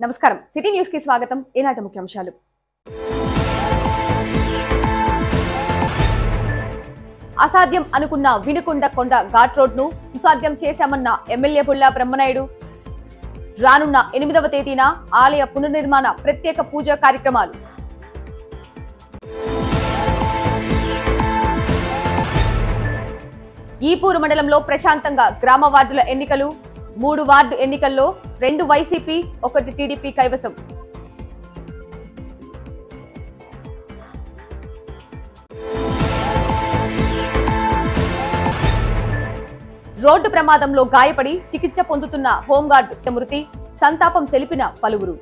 నమస్కారం city news కి స్వాగతం ఈనాటి ముఖ్యాంశాలు అసాధ్యం అనుకున్న వినుకొండ కొండ ఘాట్ రోడ్ ను సుసాధ్యం చేశామన్న ఎమ్మెల్యే బుల్లా బ్రహ్మనాయుడు రానున్న ఎనిమిదవ తేదీన ఆలయ పునర్నిర్మాణ ప్రత్యేక పూజా కార్యక్రమాలు ఈపూరు మండలంలో ప్రశాంతంగా గ్రామ వార్డుల ఎన్నికలు మూడు వార్డు ఎన్నికల్లో రెండు వైసీపీ ఒకటి టీడీపీ కైవసం రోడ్డు ప్రమాదంలో గాయపడి చికిత్స పొందుతున్న హోంగార్డు మృతి సంతాపం తెలిపిన పలువురు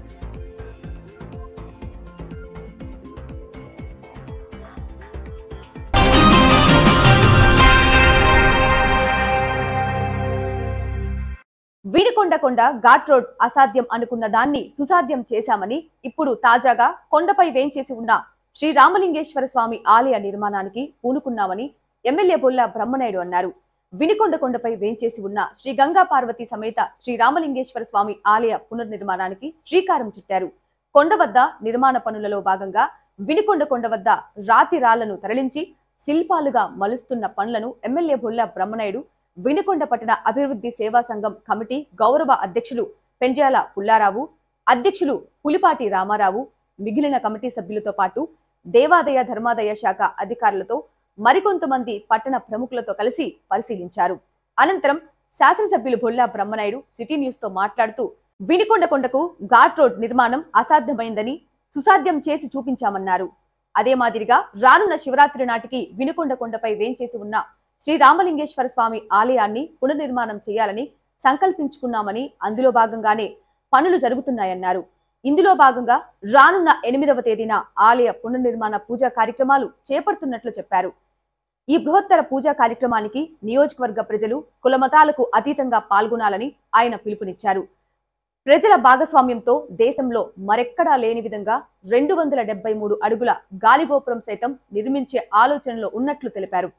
వీరికొండ కొండ ఘాట్ రోడ్ అసాధ్యం అనుకున్న దాన్ని సుసాధ్యం చేశామని ఇప్పుడు తాజాగా కొండపై వేంచేసి ఉన్న శ్రీ రామలింగేశ్వర స్వామి ఆలయ నిర్మాణానికి పూనుకున్నామని ఎమ్మెల్యే బొల్ల బ్రహ్మనాయుడు అన్నారు వినికొండ కొండపై వేంచేసి ఉన్న శ్రీ గంగా పార్వతి సమేత శ్రీ రామలింగేశ్వర స్వామి ఆలయ పునర్నిర్మాణానికి శ్రీకారం చుట్టారు కొండ వద్ద నిర్మాణ పనులలో భాగంగా వినికొండ కొండ వద్ద రాతి రాళ్లను తరలించి శిల్పాలుగా మలుస్తున్న పనులను ఎమ్మెల్యే బొల్ల బ్రహ్మనాయుడు వినుకొండ పట్టణ అభివృద్ధి సేవా సంఘం కమిటీ గౌరవ అధ్యక్షులు పెంజాల పుల్లారావు అధ్యక్షులు పులిపాటి రామారావు మిగిలిన కమిటీ సభ్యులతో పాటు దేవాదాయ ధర్మాదాయ శాఖ అధికారులతో మరికొంతమంది పట్టణ ప్రముఖులతో కలిసి పరిశీలించారు అనంతరం శాసనసభ్యులు బొల్లా బ్రహ్మనాయుడు సిటీ న్యూస్ తో మాట్లాడుతూ వినికొండ కొండకు ఘాట్ రోడ్ నిర్మాణం అసాధ్యమైందని సుసాధ్యం చేసి చూపించామన్నారు అదే మాదిరిగా రానున్న శివరాత్రి నాటికి వినుకొండ కొండపై వేంచేసి ఉన్న శ్రీ రామలింగేశ్వర స్వామి ఆలయాన్ని పునర్నిర్మాణం చేయాలని సంకల్పించుకున్నామని అందులో భాగంగానే పనులు జరుగుతున్నాయన్నారు ఇందులో భాగంగా రానున్న ఎనిమిదవ తేదీన ఆలయ పునర్నిర్మాణ పూజా కార్యక్రమాలు చేపడుతున్నట్లు చెప్పారు ఈ బృహత్తర పూజా కార్యక్రమానికి నియోజకవర్గ ప్రజలు కులమతాలకు అతీతంగా పాల్గొనాలని ఆయన పిలుపునిచ్చారు ప్రజల భాగస్వామ్యంతో దేశంలో మరెక్కడా లేని విధంగా రెండు వందల డెబ్బై మూడు అడుగుల గాలిగోపురం సైతం నిర్మించే ఆలోచనలో ఉన్నట్లు తెలిపారు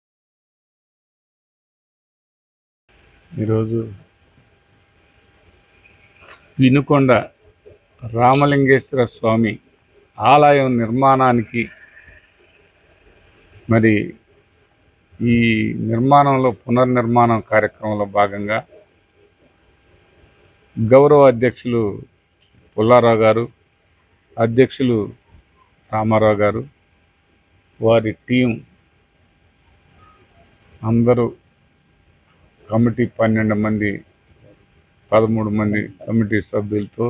ఈరోజు వినుకొండ రామలింగేశ్వర స్వామి ఆలయం నిర్మాణానికి మరి ఈ నిర్మాణంలో పునర్నిర్మాణం కార్యక్రమంలో భాగంగా గౌరవ అధ్యక్షులు పుల్లారావు గారు అధ్యక్షులు రామారావు గారు వారి టీం అందరూ కమిటీ పన్నెండు మంది పదమూడు మంది కమిటీ సభ్యులతో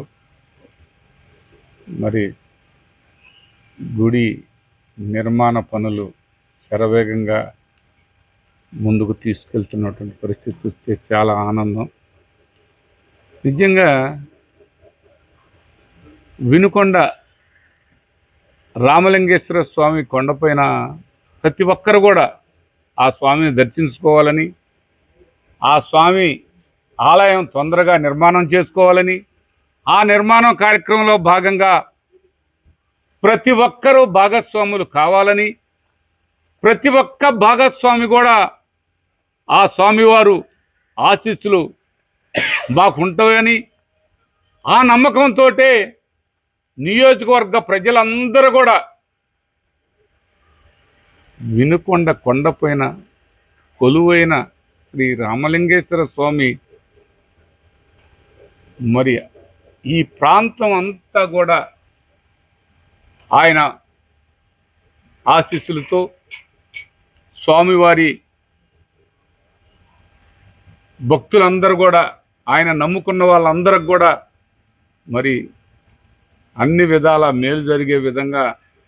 మరి గుడి నిర్మాణ పనులు శరవేగంగా ముందుకు తీసుకెళ్తున్నటువంటి పరిస్థితి చూస్తే చాలా ఆనందం నిజంగా వినుకొండ రామలింగేశ్వర స్వామి కొండపైన ప్రతి ఒక్కరు కూడా ఆ స్వామిని దర్శించుకోవాలని ఆ స్వామి ఆలయం తొందరగా నిర్మాణం చేసుకోవాలని ఆ నిర్మాణం కార్యక్రమంలో భాగంగా ప్రతి ఒక్కరూ భాగస్వాములు కావాలని ప్రతి ఒక్క భాగస్వామి కూడా ఆ స్వామివారు ఆశీస్సులు మాకుంటాయని ఆ నమ్మకంతో నియోజకవర్గ ప్రజలందరూ కూడా వినుకొండ కొండపైన కొలువైన శ్రీ రామలింగేశ్వర స్వామి మరి ఈ ప్రాంతం అంతా కూడా ఆయన ఆశీస్సులతో స్వామివారి భక్తులందరూ కూడా ఆయన నమ్ముకున్న వాళ్ళందరికి కూడా మరి అన్ని విధాల మేలు జరిగే విధంగా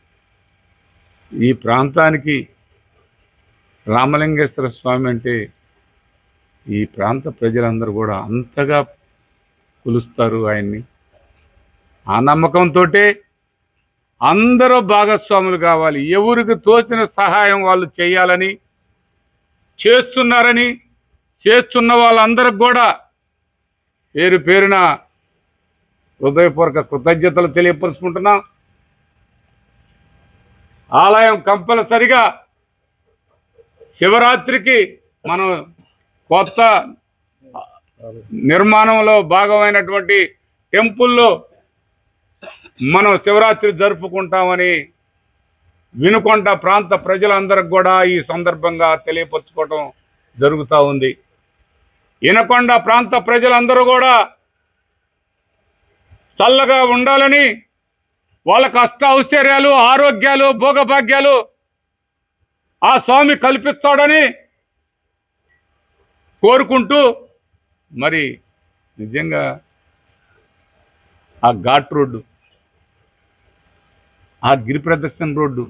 ఈ ప్రాంతానికి రామలింగేశ్వర స్వామి అంటే ఈ ప్రాంత ప్రజలందరూ కూడా అంతగా కొలుస్తారు ఆయన్ని ఆ నమ్మకంతో అందరూ భాగస్వాములు కావాలి ఎవరికి తోచిన సహాయం వాళ్ళు చేయాలని చేస్తున్నారని చేస్తున్న వాళ్ళందరికి కూడా పేరు పేరున హృదయపూర్వక కృతజ్ఞతలు తెలియపరుచుకుంటున్నాం ఆలయం కంపల్సరిగా శివరాత్రికి మనం కొత్త నిర్మాణంలో భాగమైనటువంటి టెంపుల్లో మనం శివరాత్రి జరుపుకుంటామని వినుకొండ ప్రాంత ప్రజలందరికి కూడా ఈ సందర్భంగా తెలియపరచుకోవడం జరుగుతూ ఉంది వినకొండ ప్రాంత ప్రజలందరూ కూడా చల్లగా ఉండాలని వాళ్ళకు అష్ట ఔశ్వర్యాలు ఆరోగ్యాలు భోగభాగ్యాలు ఆ స్వామి కల్పిస్తాడని కోరుకుంటూ మరి నిజంగా ఆ ఘాట్ రోడ్డు ఆ గిరి ప్రదర్శన రోడ్డు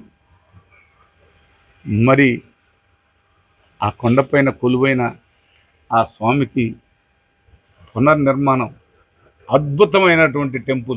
మరి ఆ కొండపైన కొలువైన ఆ స్వామికి పునర్నిర్మాణం అద్భుతమైనటువంటి టెంపుల్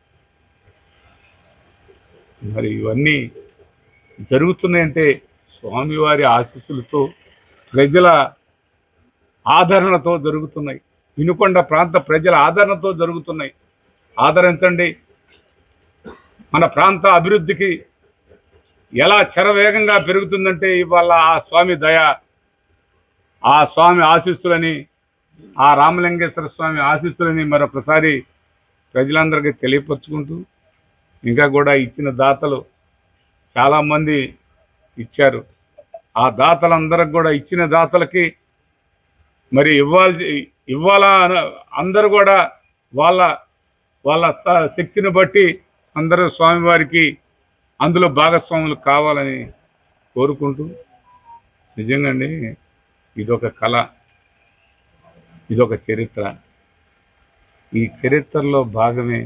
మరి ఇవన్నీ జరుగుతున్నాయంటే స్వామివారి ఆశీస్సులతో ప్రజల ఆదరణతో జరుగుతున్నాయి వినుకొండ ప్రాంత ప్రజల ఆదరణతో జరుగుతున్నాయి ఆదరించండి మన ప్రాంత అభివృద్ధికి ఎలా శరవేగంగా పెరుగుతుందంటే ఇవాళ ఆ స్వామి దయ ఆ స్వామి ఆశీస్సులని ఆ రామలింగేశ్వర స్వామి ఆశీస్సులని మరొకసారి ప్రజలందరికీ తెలియపరుచుకుంటూ ఇంకా కూడా ఇచ్చిన దాతలు చాలామంది ఇచ్చారు ఆ దాతలందరికి కూడా ఇచ్చిన దాతలకి మరి ఇవ్వాలి ఇవ్వాలా అన- అందరూ కూడా వాళ్ళ వాళ్ళ త- శక్తిని బట్టి అందరూ స్వామివారికి అందులో భాగస్వాములు కావాలని కోరుకుంటూ నిజంగా అండి ఇదొక కళ ఇదొక చరిత్ర ఈ చరిత్రలో భాగమే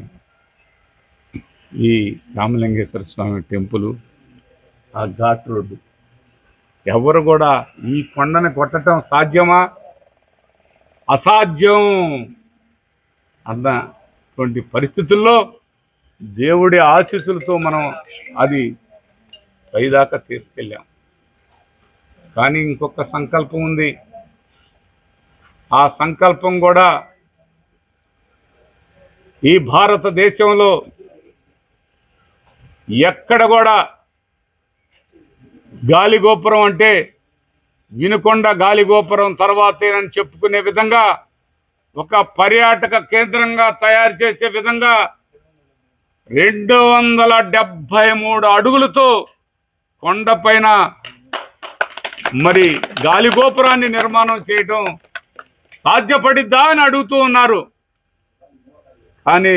ఈ రామలింగేశ్వర స్వామి టెంపుల్ ఆ ఘాట్ రోడ్డు ఎవరు కూడా ఈ కొండని కొట్టడం సాధ్యమా అసాధ్యం అన్నటువంటి పరిస్థితుల్లో దేవుడి ఆశీస్సులతో మనం అది పైదాకా తీసుకెళ్ళాం కానీ ఇంకొక సంకల్పం ఉంది ఆ సంకల్పం కూడా ఈ భారతదేశంలో ఎక్కడ కూడా గాలిగోపురం అంటే వినుకొండ గాలిగోపురం తర్వాతేనని చెప్పుకునే విధంగా ఒక పర్యాటక కేంద్రంగా తయారు చేసే విధంగా రెండు వందల డెబ్భై మూడు అడుగులతో కొండపైన మరి గాలిగోపురాన్ని నిర్మాణం చేయటం సాధ్యపడిద్దా అని అడుగుతూ ఉన్నారు కానీ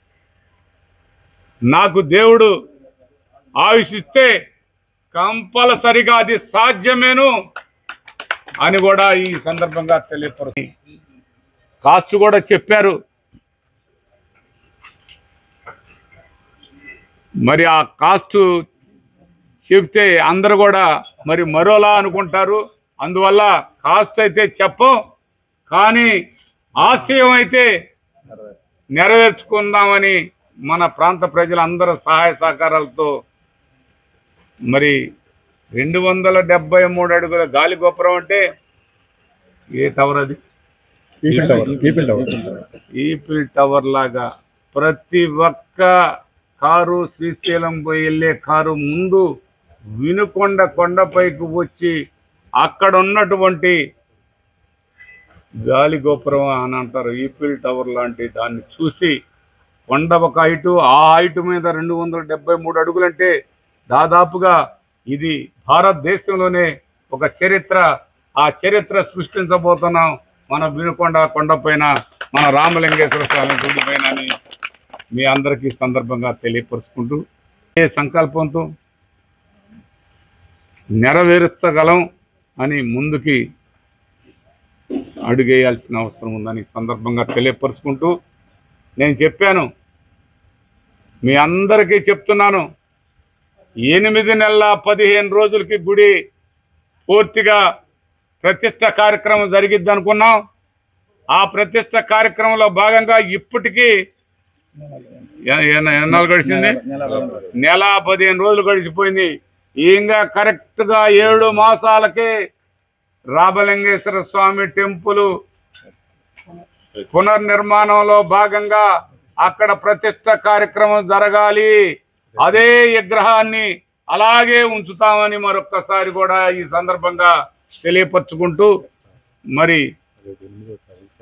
నాకు దేవుడు ఆయుషిస్తే కంపల్సరిగా అది సాధ్యమేను అని కూడా ఈ సందర్భంగా తెలియపరుస్తుంది కాస్ట్ కూడా చెప్పారు మరి ఆ కాస్ట్ చెప్తే అందరు కూడా మరి మరోలా అనుకుంటారు అందువల్ల కాస్ట్ అయితే చెప్పం కానీ ఆశయం అయితే నెరవేర్చుకుందామని మన ప్రాంత ప్రజలందరూ సహాయ సహకారాలతో మరి రెండు వందల డెబ్బై మూడు అడుగుల గాలి గోపురం అంటే ఏ టవర్ అది Eiffel tower Eiffel tower Eiffel tower లాగా ప్రతి ఒక్క కారు శ్రీశైలం పోయి వెళ్ళే కారు ముందు వినుకొండ కొండపైకి వచ్చి అక్కడ ఉన్నటువంటి గాలి గోపురం అని అంటారు ఈఫిల్ టవర్ లాంటి దాన్ని చూసి కొండ ఒక హైటు ఆ హైటు మీద రెండు వందల డెబ్బై మూడు అడుగులంటే దాదాపుగా ఇది భారతదేశంలోనే ఒక చరిత్ర ఆ చరిత్ర సృష్టించబోతున్నాం మన వినుకొండ కొండపైన మన రామలింగేశ్వర స్వామి గుడి పైన అని మీ అందరికీ ఈ సందర్భంగా తెలియపరుచుకుంటూ ఏ సంకల్పంతో నెరవేర్చగలం అని ముందుకి అడుగేయాల్సిన అవసరం ఉందని ఈ సందర్భంగా తెలియపరుచుకుంటూ నేను చెప్పాను మీ అందరికీ చెప్తున్నాను ఎనిమిది నెలల పదిహేను రోజులకి గుడి పూర్తిగా ప్రతిష్ట కార్యక్రమం జరిగిద్ది అనుకున్నాం ఆ ప్రతిష్ట కార్యక్రమంలో భాగంగా ఇప్పటికీ ఎ- ఎన్న- ఎన్నాళ్ళు గడిచింది నెల పదిహేను రోజులు గడిచిపోయింది ఇంకా కరెక్ట్ గా ఏడు మాసాలకే రామలింగేశ్వర స్వామి టెంపుల్ పునర్నిర్మాణంలో భాగంగా అక్కడ ప్రతిష్ట కార్యక్రమం జరగాలి అదే విగ్రహాన్ని అలాగే ఉంచుతామని మరొక్కసారి కూడా ఈ సందర్భంగా తెలియపరచుకుంటూ మరి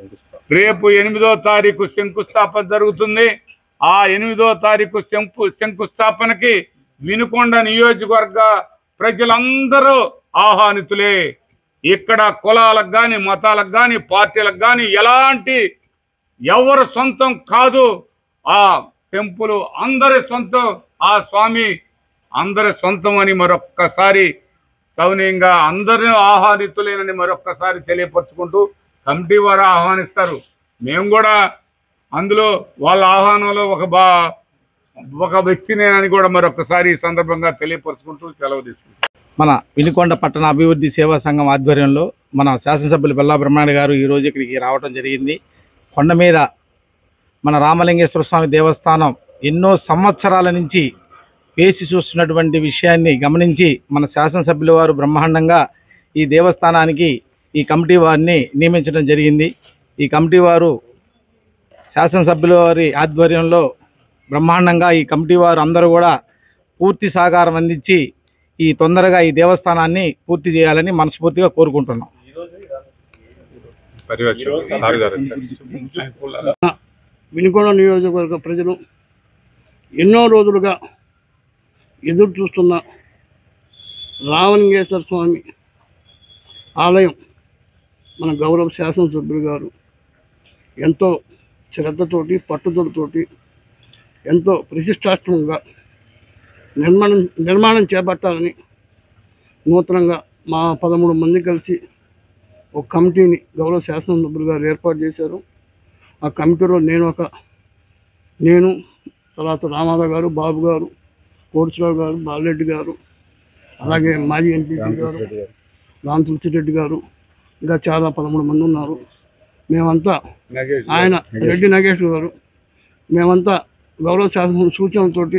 రేపు ఎనిమిదో తారీఖు శంకుస్థాపన జరుగుతుంది ఆ ఎనిమిదో తారీఖు శంకు శంకుస్థాపనకి వినుకొండ నియోజకవర్గ ప్రజలందరూ ఆహ్వానితులే ఇక్కడ కులాలకు కానీ మతాలకు కానీ పార్టీలకు కానీ ఎలాంటి ఎవరు సొంతం కాదు ఆ టెంపుల్ అందరి సొంతం ఆ స్వామి అందరి సొంతం అని మరొక్కసారి సౌనీయంగా అందరినీ ఆహ్వానితులేనని మరొక్కసారి తెలియపరుచుకుంటూ కమిటీ వారు ఆహ్వానిస్తారు మేము కూడా అందులో వాళ్ళ ఆహ్వానంలో ఒక బా ఒక వ్యక్తినేనని కూడా మరొకసారి ఈ సందర్భంగా తెలియపరుచుకుంటూ సెలవు తీసుకుంటాం మన వినుకొండ పట్టణ అభివృద్ధి సేవా సంఘం ఆధ్వర్యంలో మన శాసనసభ్యులు బెల్లా బ్రహ్మాండ గారు ఈరోజు ఇక్కడికి రావడం జరిగింది కొండ మీద మన రామలింగేశ్వర స్వామి దేవస్థానం ఎన్నో సంవత్సరాల నుంచి వేసి చూస్తున్నటువంటి విషయాన్ని గమనించి మన శాసనసభ్యుల వారు బ్రహ్మాండంగా ఈ దేవస్థానానికి ఈ కమిటీ వారిని నియమించడం జరిగింది ఈ కమిటీ వారు శాసనసభ్యుల వారి ఆధ్వర్యంలో బ్రహ్మాండంగా ఈ కమిటీ వారు అందరూ కూడా పూర్తి సహకారం అందించి ఈ తొందరగా ఈ దేవస్థానాన్ని పూర్తి చేయాలని మనస్ఫూర్తిగా కోరుకుంటున్నాం వినుకొండ నియోజకవర్గ ప్రజలు ఎన్నో రోజులుగా ఎదురు చూస్తున్న రామలింగేశ్వర స్వామి ఆలయం మన గౌరవ శాసనసభ్యులు గారు ఎంతో శ్రద్ధతోటి పట్టుదలతోటి ఎంతో ప్రతిష్టాత్మకంగా నిర్మాణం నిర్మాణం చేపట్టాలని నూతనంగా మా పదమూడు మంది కలిసి ఒక కమిటీని గౌరవ శాసనసభ్యులు గారు ఏర్పాటు చేశారు ఆ కమిటీలో నేను ఒక నేను తర్వాత రామారావు గారు బాబు గారు కోడిశ్రావు గారు బాలరెడ్డి గారు అలాగే మాజీ ఎంపీ గారు రామ్ తులసిరెడ్డి గారు ఇంకా చాలా పదమూడు మంది ఉన్నారు మేమంతా ఆయన రెడ్డి నాగేష్ గారు మేమంతా గౌరవ శాసన సూచనలతోటి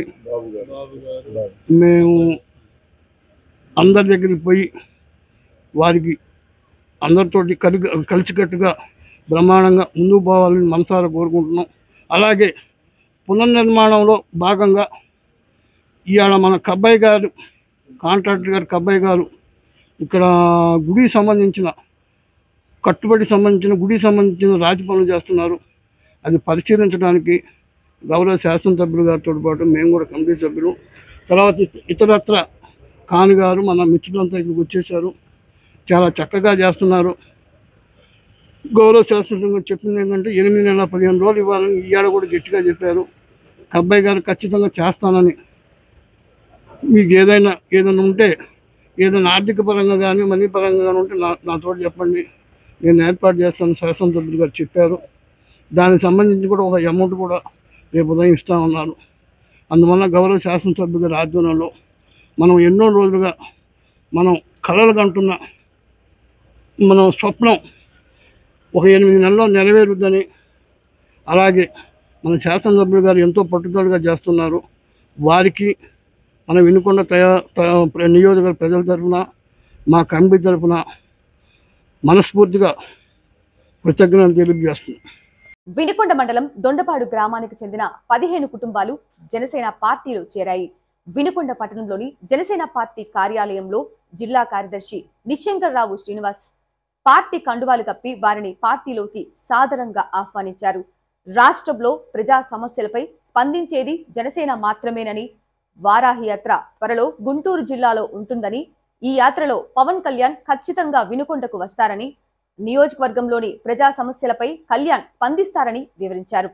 మేము అందరి దగ్గరికి పోయి వారికి అందరితోటి కలి కలిసికట్టుగా బ్రహ్మాండంగా ముందుకు పోవాలని మనసారా కోరుకుంటున్నాం అలాగే పునర్నిర్మాణంలో భాగంగా ఇవాళ మన కబ్బాయి గారు కాంట్రాక్టర్ గారు కబ్బాయి గారు ఇక్కడ గుడికి సంబంధించిన కట్టుబడి సంబంధించిన గుడికి సంబంధించిన రాజు పనులు చేస్తున్నారు అది పరిశీలించడానికి గౌరవ శాసనసభ్యులు గారితో పాటు మేము కూడా కమిటీ సభ్యులు తర్వాత ఇత- ఇతరత్ర ఖాన్ గారు మన మిత్రులంతా ఇక్కడికి వచ్చేసారు చాలా చక్కగా చేస్తున్నారు గౌరవ శాస్త్రం చెప్పింది ఏంటంటే ఎనిమిది నెలల పదిహేను రోజులు ఇవ్వాలని ఇవాళ కూడా గట్టిగా చెప్పారు కబ్బాయి గారు ఖచ్చితంగా చేస్తానని మీకు ఏదైనా ఏదైనా ఉంటే ఏదైనా ఆర్థిక పరంగా కానీ మనీ పరంగా కానీ ఉంటే నా నాతో చెప్పండి నేను ఏర్పాటు చేస్తాను శాసనసభ్యులు గారు చెప్పారు దానికి సంబంధించి కూడా ఒక అమౌంట్ కూడా రేపు ఉదయం ఇస్తామన్నారు అందువల్ల గౌరవ శాసనసభ్యుల గారి ఆధ్వర్యంలో మనం ఎన్నో రోజులుగా మనం కలలు కంటున్న మనం స్వప్నం ఒక ఎనిమిది నెలల్లో నెరవేరుద్దని అలాగే మన శాసనసభ్యులు గారు ఎంతో పట్టుదలగా చేస్తున్నారు వారికి మన వినుకొండ తయా త- నియోజకవర్గ ప్రజల తరఫున మా కమిటీ తరఫున మనస్ఫూర్తిగా కృతజ్ఞతలు తెలియజేస్తున్నాం వినుకొండ మండలం దొండపాడు గ్రామానికి చెందిన పదిహేను కుటుంబాలు జనసేన పార్టీలో చేరాయి వినుకొండ పట్టణంలోని జనసేన పార్టీ కార్యాలయంలో జిల్లా కార్యదర్శి నిశంకర్రావు శ్రీనివాస్ పార్టీ కండువాలు కప్పి వారిని పార్టీలోకి సాదరంగా ఆహ్వానించారు రాష్ట్రంలో ప్రజా సమస్యలపై స్పందించేది జనసేన మాత్రమేనని వారాహి యాత్ర త్వరలో గుంటూరు జిల్లాలో ఉంటుందని ఈ యాత్రలో పవన్ కళ్యాణ్ ఖచ్చితంగా వినుకొండకు వస్తారని నియోజకవర్గంలోని ప్రజా సమస్యలపై కళ్యాణ్ స్పందిస్తారని వివరించారు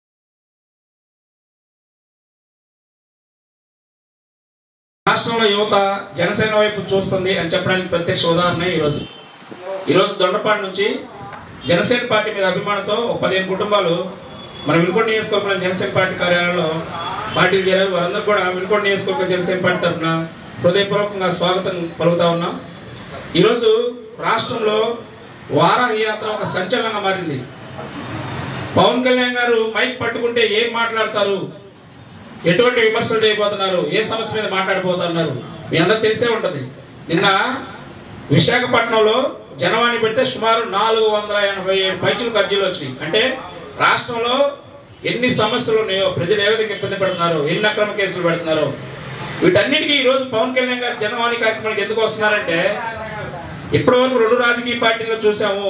రాష్ట్రంలో యువత జనసేన వైపు చూస్తుంది అని చెప్పడానికి ప్రత్యక్ష ఉదాహరణ ఈరోజు ఈరోజు దొండపాడు నుంచి జనసేన పార్టీ మీద అభిమానంతో ఒక పదిహేను కుటుంబాలు మన వినుకొండ నియోజకవర్గంలో జనసేన పార్టీ కార్యాలయంలో పార్టీలు చేరారు వారందరూ కూడా వినుకొండ నియోజకవర్గ జనసేన పార్టీ తరఫున హృదయపూర్వకంగా స్వాగతం పలుకుతా ఉన్నాం ఈరోజు రాష్ట్రంలో వారాహి యాత్ర ఒక సంచలనంగా మారింది పవన్ కళ్యాణ్ గారు మైక్ పట్టుకుంటే ఏం మాట్లాడతారు ఎటువంటి విమర్శలు చేయబోతున్నారు ఏ సమస్య మీద మాట్లాడబోతున్నారు మీ అందరూ తెలిసే ఉంటది నిన్న విశాఖపట్నంలో జనవాణి పెడితే సుమారు నాలుగు వందల ఎనభై ఏడు పైచులు అర్జీలు వచ్చినాయి అంటే రాష్ట్రంలో ఎన్ని సమస్యలు ఉన్నాయో ప్రజలు ఏ విధంగా ఇబ్బంది పడుతున్నారు ఎన్ని అక్రమ కేసులు పెడుతున్నారు వీటన్నిటికీ ఈ రోజు పవన్ కళ్యాణ్ గారు జనవాణి కార్యక్రమానికి ఎందుకు వస్తున్నారంటే ఇప్పటి వరకు రెండు రాజకీయ పార్టీలు చూసాము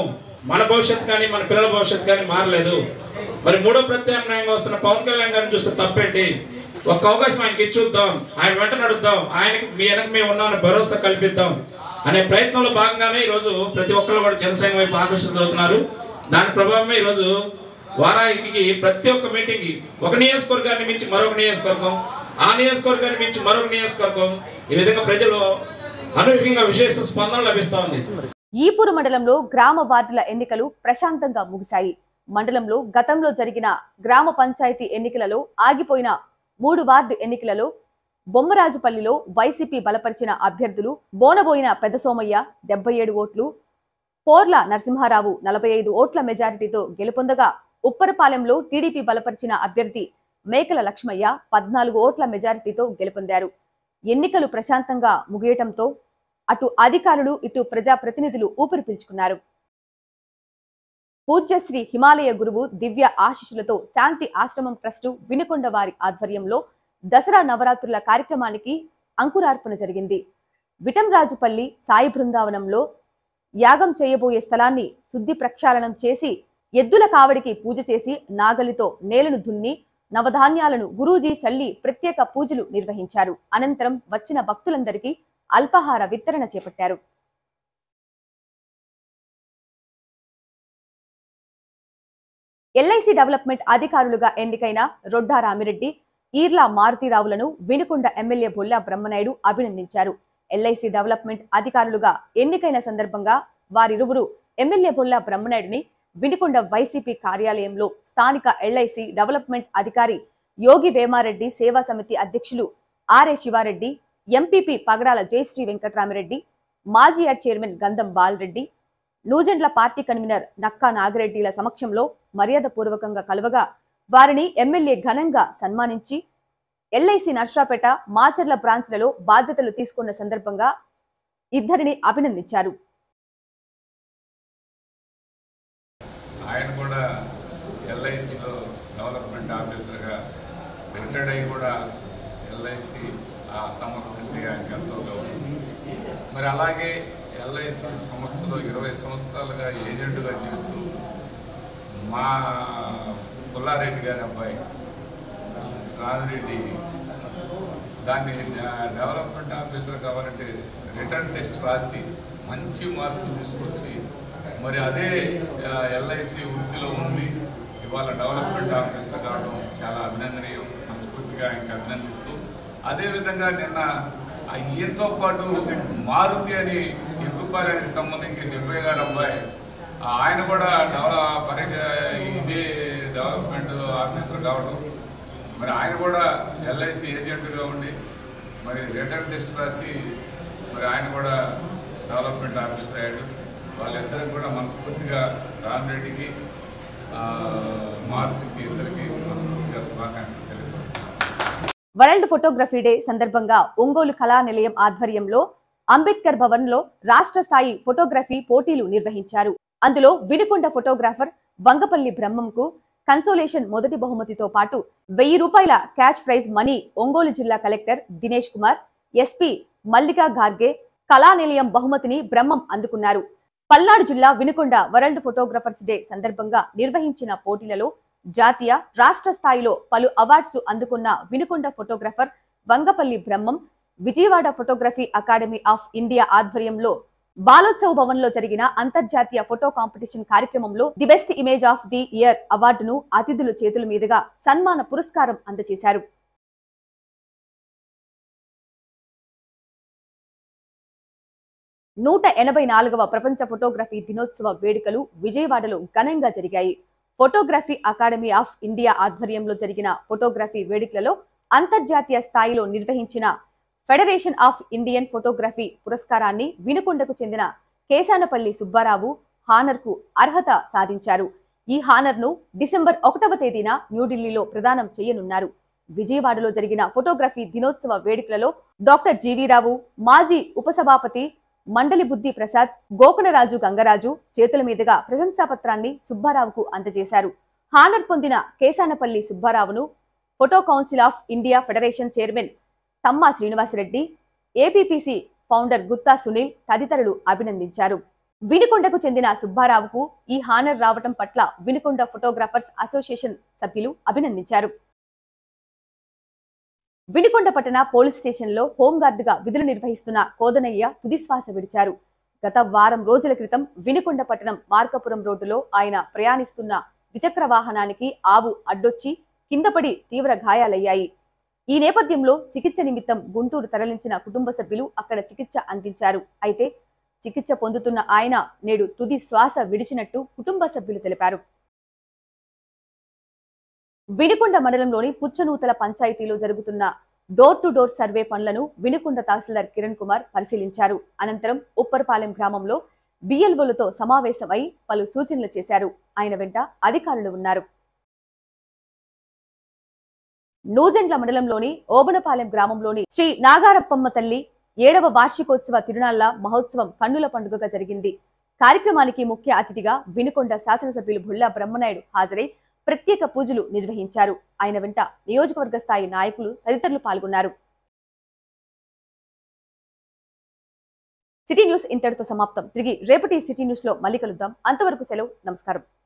మన భవిష్యత్తు కానీ మన పిల్లల భవిష్యత్తు కానీ మారలేదు మరి మూడో ప్రత్యామ్నాయంగా వస్తున్న పవన్ కళ్యాణ్ గారిని చూస్తే తప్పేంటి ఒక్క అవకాశం ఆయనకి ఇచ్చుద్దాం ఆయన వెంట నడుద్దాం ఆయనకి మీ వెనక మేము ఉన్నామని భరోసా కల్పిద్దాం అనే ప్రయత్నంలో భాగంగానే ఈరోజు ప్రతి ఒక్కరు కూడా జనసేన వైపు ఆకర్షితులవుతున్నారు దాని ప్రభావమే ఈరోజు వారానికి ప్రతి ఒక్క మీటింగ్ ఒక నియోజకవర్గాన్ని మించి మరొక నియోజకవర్గం ఆ నియోజకవర్గాన్ని మించి మరొక నియోజకవర్గం ఈ విధంగా ప్రజలు అనూహ్యంగా విశేష స్పందన లభిస్తా ఉంది ఈపూరు మండలంలో గ్రామ వార్డుల ఎన్నికలు ప్రశాంతంగా ముగిశాయి మండలంలో గతంలో జరిగిన గ్రామ పంచాయతీ ఎన్నికలలో ఆగిపోయిన మూడు వార్డు ఎన్నికలలో బొమ్మరాజుపల్లిలో వైసీపీ బలపరిచిన అభ్యర్థులు బోనబోయిన పెద్దసోమయ్య డెబ్బై ఏడు ఓట్లు పోర్ల నరసింహారావు నలభై ఐదు ఓట్ల మెజారిటీతో గెలుపొందగా ఉప్పరపాలెంలో టీడీపీ బలపరిచిన అభ్యర్థి మేకల లక్ష్మయ్య పద్నాలుగు ఓట్ల మెజారిటీతో గెలుపొందారు ఎన్నికలు ప్రశాంతంగా ముగియటంతో అటు అధికారులు ఇటు ప్రజాప్రతినిధులు ఊపిరి పీల్చుకున్నారు పూజ్య శ్రీ హిమాలయ గురువు దివ్య ఆశీస్సులతో శాంతి ఆశ్రమం ట్రస్టు వినుకొండ వారి ఆధ్వర్యంలో దసరా నవరాత్రుల కార్యక్రమానికి అంకురార్పణ జరిగింది విటంరాజుపల్లి సాయి బృందావనంలో యాగం చేయబోయే స్థలాన్ని శుద్ధి ప్రక్షాళనం చేసి ఎద్దుల కావడికి పూజ చేసి నాగలితో నేలను దున్ని నవధాన్యాలను గురూజీ చల్లి ప్రత్యేక పూజలు నిర్వహించారు అనంతరం వచ్చిన భక్తులందరికీ అల్పాహార వితరణ చేపట్టారు ఎల్ఐసి డెవలప్మెంట్ అధికారులుగా ఎన్నికైన రొడ్డా రామిరెడ్డి ఈర్లా మారుతీరావులను వినుకొండ ఎమ్మెల్యే బొల్లా బ్రహ్మనాయుడు అభినందించారు ఎల్ఐసి డెవలప్మెంట్ అధికారులుగా ఎన్నికైన సందర్భంగా వారిరువురు ఎమ్మెల్యే బొల్లా బ్రహ్మనాయుడిని వినుకొండ వైసీపీ కార్యాలయంలో స్థానిక ఎల్ఐసి డెవలప్మెంట్ అధికారి యోగి వేమారెడ్డి సేవా సమితి అధ్యక్షులు ఆర్ఏ శివారెడ్డి ఎంపీపీ పగడాల జయశ్రీ వెంకట్రామిరెడ్డి మాజీ యాడ్ chairman Gandham Balareddy Nuzendla party convener Nakka నాగిరెడ్డిల సమక్షంలో మర్యాదపూర్వకంగా కలవగా వారిని ఎమ్మెల్యే ఘనంగా సన్మానించి ఎల్ఐసి నర్సాపేట మాచర్ల బ్రాంచ్లలో బాధ్యతలు తీసుకున్న సందర్భంగా ఇద్దరిని అభినందించారు ఆయన కూడా ఎల్ఐసిలో డెవలప్మెంట్ ఆఫీసర్గా రిటైర్డ్ అయ్యి కూడా ఎల్ఐసి ఆ సంస్థ అంటే ఆయనకి ఎంతో గౌరవం మరి అలాగే ఎల్ఐసి సంస్థలో ఇరవై సంవత్సరాలుగా ఏజెంట్గా చేస్తూ మా పుల్లారెడ్డి గారి అబ్బాయి రాజిరెడ్డి దాన్ని డ- డెవలప్మెంట్ ఆఫీసర్ కావాలంటే రిటర్న్ టెస్ట్ రాసి మంచి మార్కులు తీసుకొచ్చి మరి అదే ఎల్ఐసి వృత్తిలో ఉంది ఇవాళ డెవలప్మెంట్ ఆఫీసర్ కావడం చాలా అభినందనీయం మనస్ఫూర్తిగా ఆయనకి అభినందిస్తూ అదేవిధంగా నిన్న ఆ ఈయనతో పాటు మారుతి అని ఎక్కుపాలకి సంబంధించి డెబ్బై గారు అబ్బాయి ఆ ఆయన కూడా డెవలప్ పరీక్ష ఇదే డెవలప్మెంట్ ఆఫీసర్ కావడం మరి ఆయన కూడా ఎల్ఐసి ఏజెంట్గా ఉండి మరి రిటర్న్ టెస్ట్ రాసి మరి ఆయన కూడా డెవలప్మెంట్ ఆఫీసర్ అయ్యాడు వాళ్ళిద్దరికి కూడా మనస్ఫూర్తిగా రామిరెడ్డికి ఆ, మారుతికి ఇద్దరికి మనస్ఫూర్తిగా శుభాకాంక్షలు తెలియజేస్తున్నాను వరల్డ్ ఫోటోగ్రఫీ డే సందర్భంగా ఒంగోలు కళా నిలయం ఆధ్వర్యంలో అంబేద్కర్ భవన్ లో రాష్ట్ర స్థాయి ఫోటోగ్రఫీ పోటీలు నిర్వహించారు అందులో వినుకొండ ఫోటోగ్రాఫర్ వంగపల్లి బ్రహ్మంకు కన్సోలేషన్ మొదటి బహుమతితో పాటు వెయ్యి రూపాయల క్యాష్ ప్రైజ్ మనీ ఒంగోలు జిల్లా కలెక్టర్ దినేష్ కుమార్ ఎస్పీ మల్లికా గార్గే కళా నిలయం బహుమతిని బ్రహ్మం అందుకున్నారు పల్నాడు జిల్లా వినుకొండ వరల్డ్ ఫోటోగ్రఫర్స్ డే సందర్భంగా నిర్వహించిన పోటీలలో జాతీయ రాష్ట్ర స్థాయిలో పలు అవార్డ్స్ అందుకున్న Vinukonda photographer Vangapalli Brahmam Vijayawada photography academy of India ఆధ్వర్యంలో బాలోత్సవ్ భవన్ లో జరిగిన అంతర్జాతీయ ఫోటో కాంపిటీషన్ కార్యక్రమంలో the best image of the year అవార్డును అతిథుల చేతుల మీదుగా సన్మాన పురస్కారం అందజేశారు నూట ఎనభై నాలుగవ ప్రపంచ ఫోటోగ్రఫీ దినోత్సవ వేడుకలు విజయవాడలో ఘనంగా జరిగాయి ఫోటోగ్రఫీ అకాడమీ ఆఫ్ ఇండియా ఆధ్వర్యంలో జరిగిన ఫోటోగ్రఫీ వేడుకలలో అంతర్జాతీయ స్థాయిలో నిర్వహించిన ఫెడరేషన్ ఆఫ్ ఇండియన్ ఫోటోగ్రఫీ పురస్కారాన్ని వినుకొండకు చెందిన కేశానపల్లి సుబ్బారావు హానర్ కు అర్హత సాధించారు ఈ హానర్ ను డిసెంబర్ ఒకటవ తేదీన న్యూఢిల్లీలో ప్రదానం చేయనున్నారు విజయవాడలో జరిగిన ఫోటోగ్రఫీ దినోత్సవ వేడుకలలో డాక్టర్ జీవీరావు మాజీ ఉపసభాపతి మండలి బుద్ధి ప్రసాద్ గోకణరాజు గంగరాజు చేతుల మీదుగా ప్రశంసాపత్రాన్ని సుబ్బారావుకు అందజేశారు హానర్ పొందిన కేశానపల్లి సుబ్బారావును photo council of India federation chairman Tamma Srinivasareddy APPC founder Gutta Sunil తదితరులు అభినందించారు వినుకొండకు చెందిన సుబ్బారావుకు ఈ హానర్ రావటం పట్ల వినుకొండ ఫోటోగ్రాఫర్స్ అసోసియేషన్ సభ్యులు అభినందించారు వినుకొండ పట్టణ పోలీస్ స్టేషన్లో హోంగార్డుగా విధులు నిర్వహిస్తున్న కోదనయ్య తుదిశ్వాస విడిచారు గత వారం రోజుల క్రితం వినుకొండ పట్టణం మార్కపురం రోడ్డులో ఆయన ప్రయాణిస్తున్న ద్విచక్ర వాహనానికి ఆవు అడ్డొచ్చి కిందపడి తీవ్ర గాయాలయ్యాయి ఈ నేపథ్యంలో చికిత్స నిమిత్తం గుంటూరు తరలించిన కుటుంబ సభ్యులు అక్కడ చికిత్స అందించారు అయితే చికిత్స పొందుతున్న ఆయన నేడు తుది శ్వాస విడిచినట్టు కుటుంబ సభ్యులు తెలిపారు వినుకొండ మండలంలోని పుచ్చనూతల పంచాయతీలో జరుగుతున్న డోర్ టు డోర్ సర్వే పనులను వినుకొండ తహసీల్దార్ కిరణ్ కుమార్ పరిశీలించారు అనంతరం ఉప్పరపాలెం గ్రామంలో బిఎల్ఓలతో సమావేశమై పలు సూచనలు చేశారు ఆయన వెంట అధికారులు ఉన్నారు నూజెండ్ల మండలంలోని ఓబనపాలెం గ్రామంలోని శ్రీ నాగారప్పమ్మ తల్లి ఏడవ వార్షికోత్సవ తిరునాళ్ల మహోత్సవం కన్నుల పండుగగా జరిగింది కార్యక్రమానికి ముఖ్య అతిథిగా వినుకొండ శాసనసభ్యులు భుల్లా బ్రహ్మనాయుడు హాజరై ప్రత్యేక పూజలు నిర్వహించారు ఆయన వెంట నియోజకవర్గ స్థాయి నాయకులు తదితరులు పాల్గొన్నారు సిటీ న్యూస్ ఇంతటితో సమాప్తం తిరిగి రేపటి సిటీ న్యూస్ లో మళ్ళీ కలుద్దాం అంతవరకు సెలవు నమస్కారం